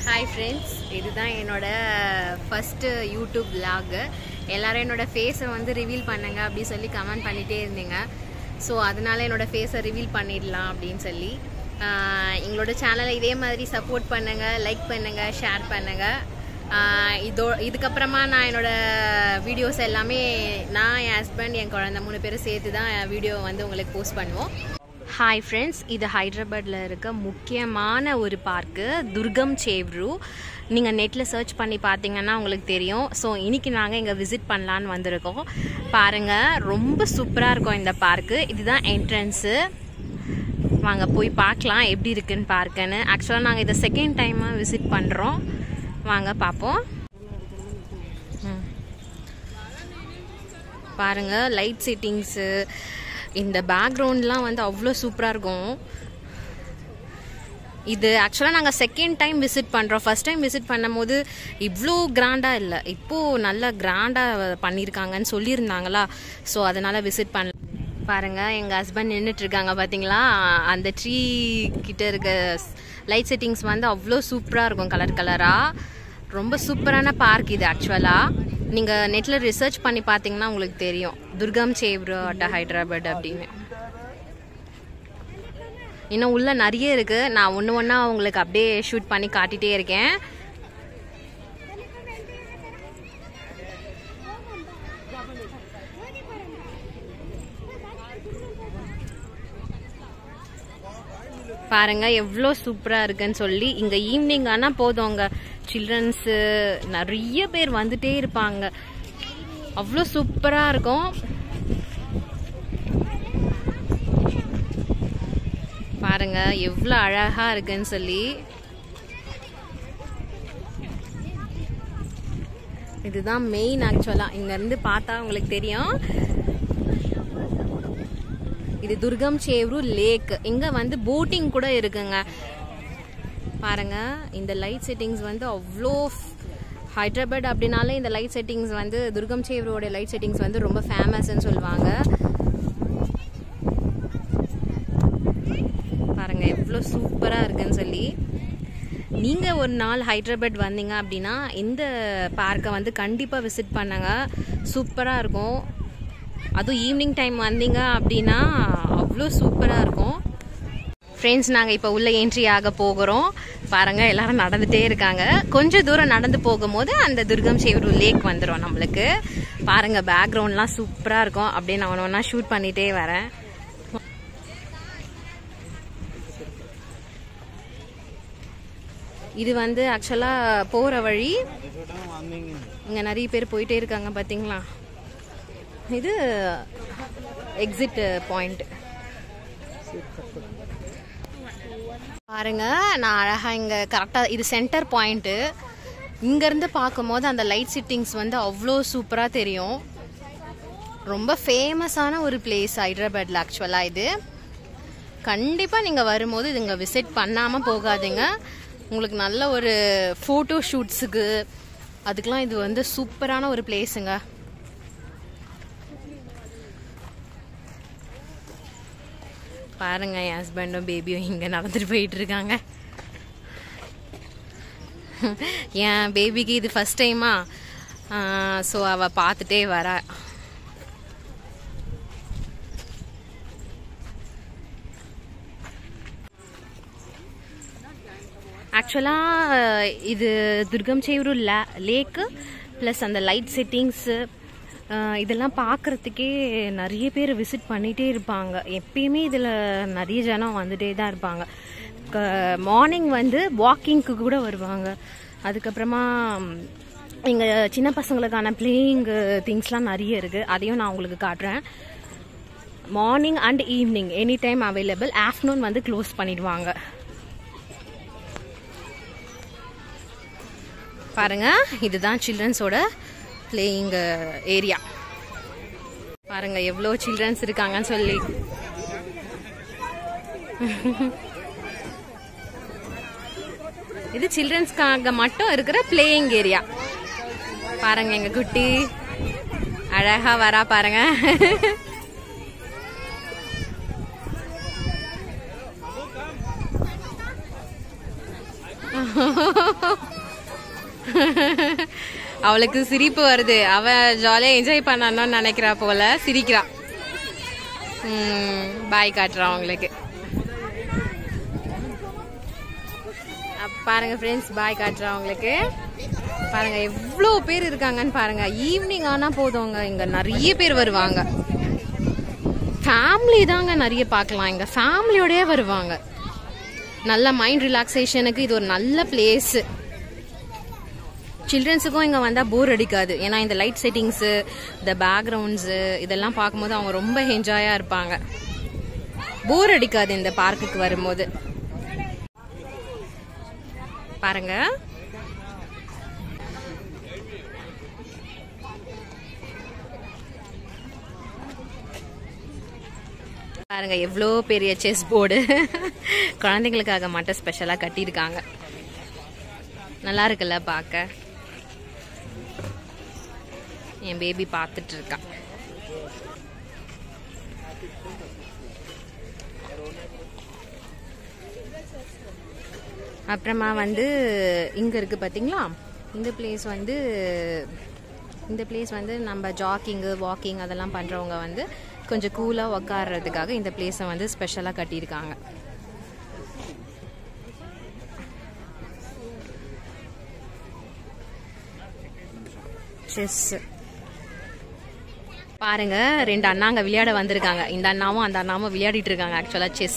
Hi friends இதுதான் என்னோட first YouTube vlog எல்லாரும் என்னோட ஃபேஸை வந்து ரிவீல் பண்ணுங்க அப்படி சொல்லி கமெண்ட் பண்ணிகிட்டே இருந்தீங்க ஸோ அதனால என்னோட ஃபேஸை ரிவீல் பண்ணிடலாம் அப்படின்னு சொல்லி ஆஹ் எங்களோட சேனலை இதே மாதிரி சப்போர்ட் பண்ணுங்க லைக் பண்ணுங்க ஷேர் பண்ணுங்க ஆஹ் இதோ இதுக்கப்புறமா நான் என்னோட வீடியோஸ் எல்லாமே நான் என் ஹஸ்பண்ட் என் குழந்தை மூணு பேரும் சேர்த்து தான் வீடியோ வந்து உங்களுக்கு போஸ்ட் பண்ணுவோம் ஹாய் ஃப்ரெண்ட்ஸ் இது ஹைதராபாத்தில் இருக்க முக்கியமான ஒரு பார்க்கு துர்கம் சேவ்ரு நீங்கள் நெட்டில் சர்ச் பண்ணி பார்த்தீங்கன்னா உங்களுக்கு தெரியும் ஸோ இன்னைக்கு நாங்கள் இங்கே விசிட் பண்ணலான்னு வந்திருக்கோம் பாருங்கள் ரொம்ப சூப்பராக இருக்கும் இந்த பார்க்கு இதுதான் என்ட்ரன்ஸு வாங்க போய் பார்க்கலாம் எப்படி இருக்குன்னு பார்க்குன்னு ஆக்சுவலாக நாங்கள் இதை செகண்ட் டைமாக விசிட் பண்ணுறோம் வாங்க பார்ப்போம் ம். பாருங்க லைட் செட்டிங்ஸு இந்த பேக்ரவுண்ட்லாம் வந்து அவ்வளோ சூப்பராக இருக்கும் இது ஆக்சுவலாக நாங்கள் செகண்ட் டைம் விசிட் பண்ணுறோம் ஃபர்ஸ்ட் டைம் விசிட் பண்ணும்போது இவ்வளோ கிராண்டாக இல்லை இப்போது நல்லா கிராண்டாக பண்ணியிருக்காங்கன்னு சொல்லியிருந்தாங்களா ஸோ அதனால் விசிட் பண்ண பாருங்க எங்கள் ஹஸ்பண்ட் நின்றுட்டு இருக்காங்க பார்த்தீங்களா அந்த ட்ரீ கிட்ட இருக்க லைட் செட்டிங்ஸ் வந்து அவ்வளோ சூப்பராக இருக்கும் கலர் கலராக ரொம்ப சூப்பரான பார்க் இது ஆக்சுவலாக நீங்கள் நெட்டில் ரிசர்ச் பண்ணி பார்த்தீங்கன்னா உங்களுக்கு தெரியும் துர்கம் சேவ்ரு அட்ட ஹைதராபாத் அப்படின்னு இன்னும் உள்ள நிறைய இருக்கு நான் ஒன்று ஒன்றா உங்களுக்கு அப்படியே ஷூட் பண்ணி காட்டிகிட்டே இருக்கேன் பாருங்க எவ்வளோ சூப்பராக இருக்குன்னு சொல்லி இங்கே ஈவினிங் ஆனால் போதும் அங்கே சில்ட்ரன்ஸு நிறைய பேர் வந்துட்டே இருப்பாங்க அவ்வளோ சூப்பராக இருக்கும் பாருங்க எவ்வளோ அழகா இருக்குன்னு சொல்லி இதுதான் மெயின் ஆக்சுவலா இங்க இருந்து பார்த்தா உங்களுக்கு தெரியும் இது துர்கம் சேவ்ரு லேக் இங்க வந்து போட்டிங் கூட இருக்குங்க பாருங்க இந்த லைட் செட்டிங்ஸ் வந்து அவ்வளோ ஹைதராபாத் அப்படின்னாலே இந்த லைட் செட்டிங்ஸ் வந்து துர்கம் சேவ்ரோட லைட் செட்டிங்ஸ் வந்து ரொம்ப ஃபேமஸ்ன்னு சொல்லுவாங்க பாருங்க எவ்வளோ சூப்பராக இருக்குன்னு சொல்லி நீங்கள் ஒரு நாள் ஹைதராபாத் வந்தீங்க அப்படின்னா இந்த பார்க்கை வந்து கண்டிப்பாக விசிட் பண்ணுங்க சூப்பராக இருக்கும் அதுவும் ஈவினிங் டைம் வந்தீங்க அப்படின்னா அவ்வளோ சூப்பராக இருக்கும் ஃப்ரெண்ட்ஸ் நாங்கள் இப்போ உள்ள என்ட்ரி ஆக போகிறோம் பாருங்க எல்லாரும் நடந்துட்டே இருக்காங்க கொஞ்சம் தூரம் நடந்து போகும்போது அந்த துர்கம் சேவரு லேக் வந்துடும் நம்மளுக்கு பாருங்க பேக்ரவுண்ட்லாம் சூப்பராக இருக்கும் அப்படியே நான் ஒன்று ஒன்றா ஷூட் பண்ணிகிட்டே வரேன் இது வந்து ஆக்சுவலாக போகிற வழி இங்கே நிறைய பேர் போயிட்டே இருக்காங்க பார்த்தீங்களா இது எக்ஸிட் பாயிண்ட் பாருங்க நான் அழகாக இங்கே கரெக்டாக இது சென்டர் பாயிண்ட்டு இங்கேருந்து பார்க்கும்போது அந்த லைட் சிட்டிங்ஸ் வந்து அவ்வளோ சூப்பராக தெரியும் ரொம்ப ஃபேமஸான ஒரு பிளேஸ் ஹைதராபாத்தில் ஆக்சுவலாக இது கண்டிப்பாக நீங்கள் வரும்போது இது இங்கே விசிட் பண்ணாமல் போகாதீங்க உங்களுக்கு நல்ல ஒரு ஃபோட்டோ ஷூட்ஸுக்கு அதுக்கெலாம் இது வந்து சூப்பரான ஒரு பிளேஸுங்க பாருங்க என் ஹஸ்பண்டும் பேபியும் இங்கே நடந்துட்டு போயிட்டு இருக்காங்க என் பேபிக்கு இது ஃபர்ஸ்ட் டைமா ஸோ அவள் பார்த்துட்டே வரா ஆக்சுவலாக இது துர்கம் சேவரு லேக்கு ப்ளஸ் அந்த லைட் செட்டிங்ஸு இதெல்லாம் பார்க்குறதுக்கே நிறைய பேர் விசிட் பண்ணிகிட்டே இருப்பாங்க எப்பயுமே இதில் நிறைய ஜனம் வந்துட்டே தான் இருப்பாங்க மார்னிங் வந்து வாக்கிங்க்கு கூட வருவாங்க அதுக்கப்புறமா இங்கே சின்ன பசங்களுக்கான பிளேயிங் திங்ஸ்லாம் நிறைய இருக்குது அதையும் நான் உங்களுக்கு காட்டுறேன் morning and evening any time available afternoon வந்து க்ளோஸ் பண்ணிடுவாங்க பாருங்க இதுதான் சில்ட்ரன்ஸோட பிளேயிங் ஏரியா பாருங்க எவ்வளோ சில்ட்ரன்ஸ் இருக்காங்கன்னு சொல்லி இது சில்ட்ரன்ஸ்க்காக மட்டும் இருக்கிற பிளேயிங் ஏரியா பாருங்க எங்க குட்டி அழகா வரா பாருங்க அவளுக்கு சிரிப்பு வருது அவ ஜாலியா என்ஜாய் பண்ணணும்னு நினைக்கிறா போல சிரிக்கிறா பாய் காட்டுறான் அவங்களுக்கு அப் பாருங்க ஃப்ரெண்ட்ஸ் பாய் காட்டுறேன் உங்களுக்கு பாருங்க எவ்வளோ பேர் இருக்காங்கன்னு பாருங்க ஈவினிங் ஆனா போதுங்க இங்க நிறைய பேர் வருவாங்க ஃபேமிலி தாங்க நிறைய பார்க்கலாம் இங்க ஃபேமிலியோடயே வருவாங்க நல்ல மைண்ட் ரிலாக்ஸேஷனுக்கு இது ஒரு நல்ல பிளேஸ் சில்ட்ரன்ஸுக்கும் இங்கே வந்தால் போர் அடிக்காது ஏன்னா இந்த லைட் செட்டிங்ஸு இந்த பேக்ரவுண்ட்ஸு இதெல்லாம் பார்க்கும்போது அவங்க ரொம்ப என்ஜாயாக இருப்பாங்க போர் அடிக்காது இந்த பார்க்குக்கு வரும்போது பாருங்க பாருங்க எவ்வளோ பெரிய செஸ் போர்டு குழந்தைங்களுக்காக மட்டும் ஸ்பெஷலாக கட்டியிருக்காங்க நல்லா இருக்குல்ல பார்க்க என் பேபி பார்த்துட்டு இருக்கா அப்புறமா வந்து இங்க இருக்கு பாத்தீங்களா இந்த பிளேஸ் வந்து இந்த பிளேஸ் வந்து நம்ம ஜாக்கிங்கு வாக்கிங் அதெல்லாம் பண்றவங்க வந்து கொஞ்சம் கூலா உக்காடுறதுக்காக இந்த பிளேஸை வந்து ஸ்பெஷலாக கட்டியிருக்காங்க செஸ் பாருங்க ரெண்டு அண்ணாங்க விளையாட வந்திருக்காங்க இந்த அண்ணாவும் அந்த அண்ணாவும் விளையாடிட்டு இருக்காங்க ஆக்சுவலா செஸ்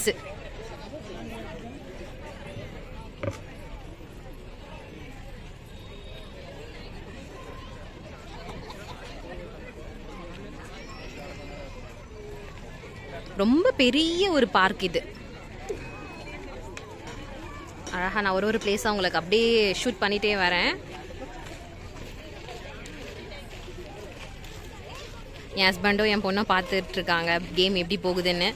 ரொம்ப பெரிய ஒரு பார்க் இது அழகா நான் ஒரு ஒரு பிளேஸா உங்களுக்கு அப்படியே ஷூட் பண்ணிட்டே வரேன் என் ஹஸ்பண்டும் என் பொண்ணும் பார்த்துட்டு இருக்காங்க கேம் எப்படி போகுதுன்னு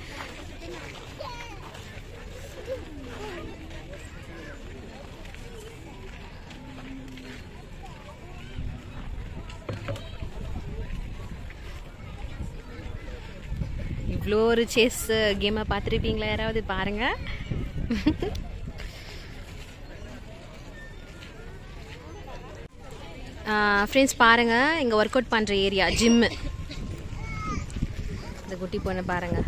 இவ்வளோ ஒரு செஸ் கேமை பார்த்துருப்பீங்களா யாராவது பாருங்க ஃப்ரெண்ட்ஸ் பாருங்க இங்கே ஒர்க் அவுட் பண்ணுற ஏரியா ஜிம்மு இந்த குட்டி பொண்ணு பாருங்க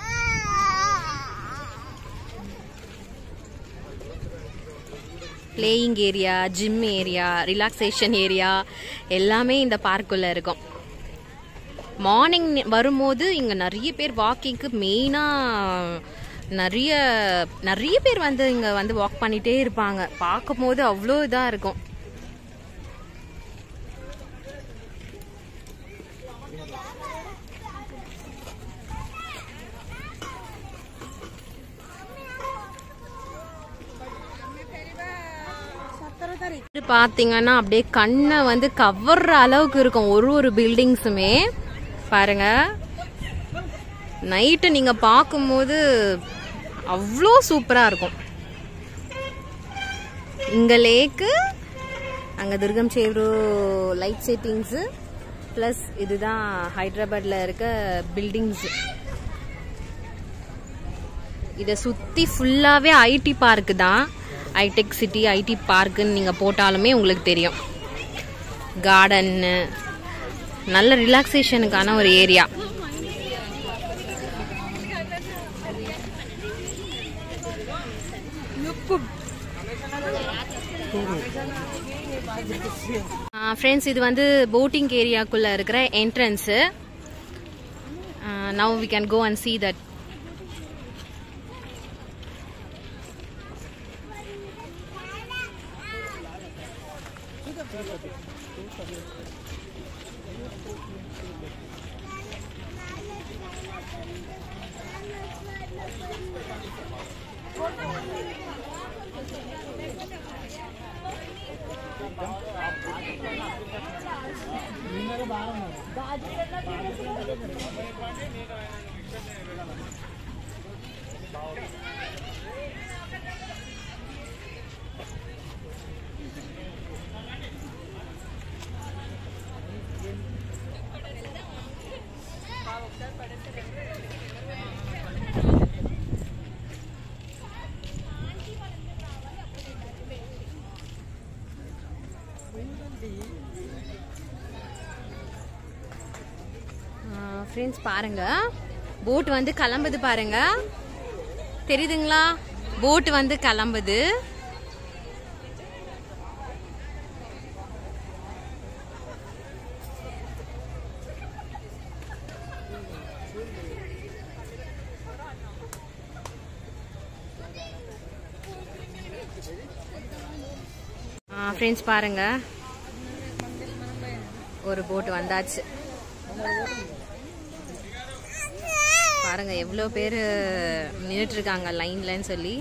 playing area gym area relaxation area எல்லாமே இந்த பார்க்குள்ள இருக்கும் மார்னிங் வரும்போது இங்கே நிறைய பேர் வாக்கிங்க்கு மெயினாக நிறைய நிறைய பேர் வந்து இங்கே வந்து வாக் பண்ணிகிட்டே இருப்பாங்க பார்க்கும்போது அவ்வளோ இதாக இருக்கும் இது பாத்தீங்கன்னா அப்படியே கண்ணை வந்து கவர்ற அளவுக்கு இருக்கும் ஒரு ஒரு பில்டிங்ஸுமே பாருங்க நைட்டு நீங்க பார்க்கும்போது அவ்வளோ சூப்பரா இருக்கும் இங்க லேக்கு அங்க Durgam Cheruvu light settings plus இதுதான் ஹைதராபாத்ல இருக்க பில்டிங்ஸ் இதை சுத்தி ஃபுல்லாவே ஐடி பார்க் தான் ஐடெக் சிட்டி ஐடி பார்க்குன்னு நீங்கள் போட்டாலுமே உங்களுக்கு தெரியும் கார்டன்னு நல்ல ரிலாக்ஸேஷனுக்கான ஒரு ஏரியா ஃப்ரெண்ட்ஸ் இது வந்து போட்டிங் ஏரியாக்குள்ள இருக்கிற entrance now we can go and see that friends பாருங்க போட் வந்து கிளம்புது பாருங்க தெரியுதுங்களா போட் வந்து கிளம்புது ஃப்ரெண்ட்ஸ் பாருங்க ஒரு போட் வந்தாச்சு பாருங்க எவ்வளோ பேர் நின்றுட்டு இருக்காங்க லைன்லன்னு சொல்லி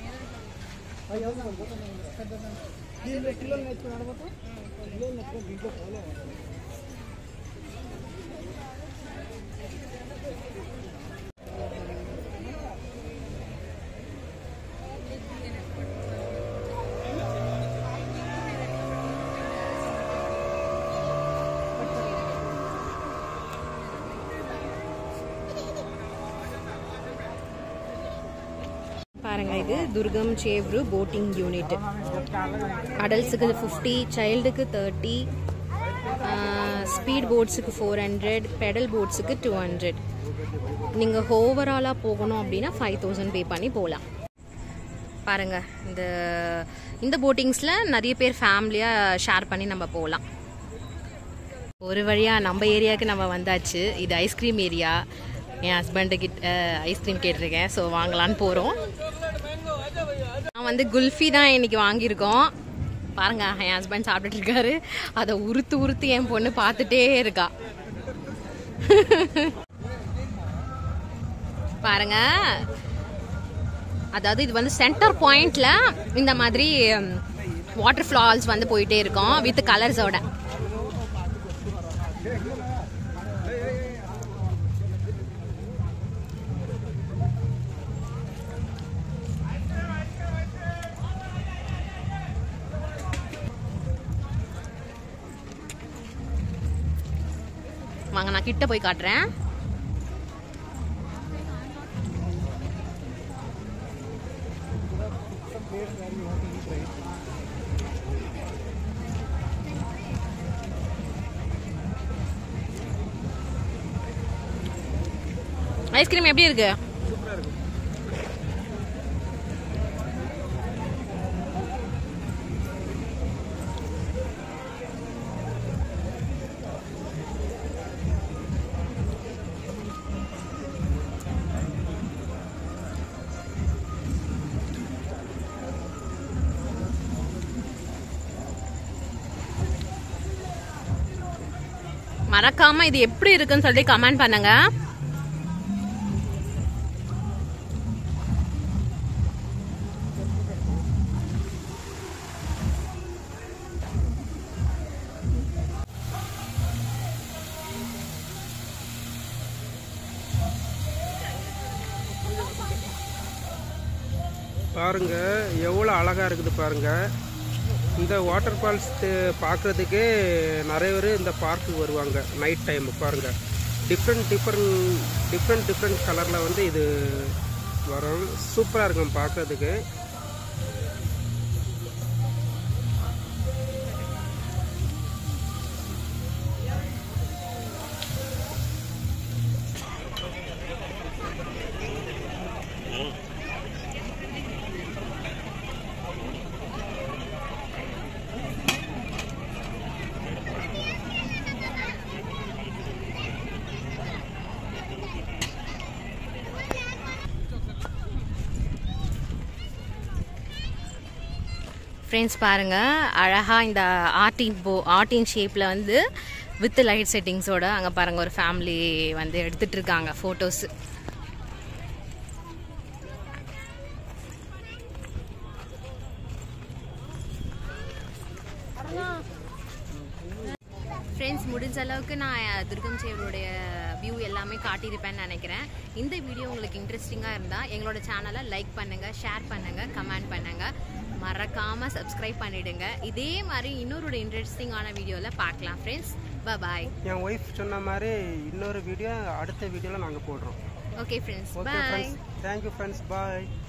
பாருங்க இது துர்கம் சேவ்ரு போட்டிங் யூனிட் அடல்ட்ஸுக்கு ஃபிஃப்டி சைல்டுக்கு தேர்ட்டி ஸ்பீட் போட்ஸுக்கு ஃபோர் ஹண்ட்ரட் பெடல் போட்ஸுக்கு டூ ஹண்ட்ரட் நீங்கள் ஓவராலாக போகணும் அப்படின்னா ஃபைவ் தௌசண்ட் பே பண்ணி போகலாம் பாருங்க இந்த இந்த போட்டிங்ஸில் நிறைய பேர் ஃபேமிலியாக ஷேர் பண்ணி நம்ம போகலாம் ஒரு வழியாக நம்ம ஏரியாவுக்கு நம்ம வந்தாச்சு இது ஐஸ்கிரீம் ஏரியா என் ஹஸ்பண்டு கிட்ட ஐஸ்கிரீம் கேட்டிருக்கேன் ஸோ வாங்கலான்னு போகிறோம் நான் வந்து குல்ஃபி தான் இன்னைக்கு வாங்கியிருக்கோம் பாருங்க என் ஹஸ்பண்ட் சாப்பிட்டுட்டு இருக்காரு அதை உறுத்து உறுத்து என் பொண்ணு பார்த்துட்டே இருக்கா பாருங்க அதாவது இது வந்து சென்டர் பாயிண்ட்ல இந்த மாதிரி வாட்டர் ஃபால்ஸ் வந்து போயிட்டே இருக்கும் வித் கலர்ஸோட வாங்க நான் கிட்ட போய் காட்டுறேன் ஐஸ்கிரீம் எப்படி இருக்கு மறக்காம இது எப்படி இருக்குன்னு சொல்லி கமெண்ட் பண்ணுங்க பாருங்க எவ்வளோ அழகாக இருக்குது பாருங்க இந்த வாட்டர் ஃபால்ஸ் பார்க்குறதுக்கே நிறைய பேர் இந்த பார்க்குக்கு வருவாங்க நைட் டைம் பாருங்க டிஃப்ரெண்ட் டிஃப்ரெண்ட் டிஃப்ரெண்ட் டிஃப்ரெண்ட் கலரில் வந்து இது வரும் சூப்பராக இருக்கும் பார்க்குறதுக்கு ஃப்ரெண்ட்ஸ் பாருங்க அழகா இந்த ஆர்டின் போ ஆர்டின் ஷேப்ல வந்து வித் லைட் செட்டிங்ஸோட அங்க பாருங்க ஒரு ஃபேமிலி வந்து எடுத்துட்டு இருக்காங்க போட்டோஸ் ஃப்ரெண்ட்ஸ் முடிஞ்ச அளவுக்கு நான் துர்கம் சேவருடைய வியூ எல்லாமே காட்டியிருப்பேன்னு நினைக்கிறேன் இந்த வீடியோ உங்களுக்கு இன்ட்ரெஸ்டிங்காக இருந்தால் எங்களோட சேனலை லைக் பண்ணுங்கள் ஷேர் பண்ணுங்கள் கமெண்ட் பண்ணுங்கள் மறக்காமல் சப்ஸ்கிரைப் பண்ணிடுங்க இதே மாதிரி இன்னொரு இன்ட்ரெஸ்டிங்கான வீடியோவில் பார்க்கலாம் ஃப்ரெண்ட்ஸ் பாய் என் ஒய்ஃப் சொன்ன மாதிரி இன்னொரு வீடியோ அடுத்த வீடியோவில் நாங்கள் போடுறோம் okay friends okay bye friends thank you friends பாய்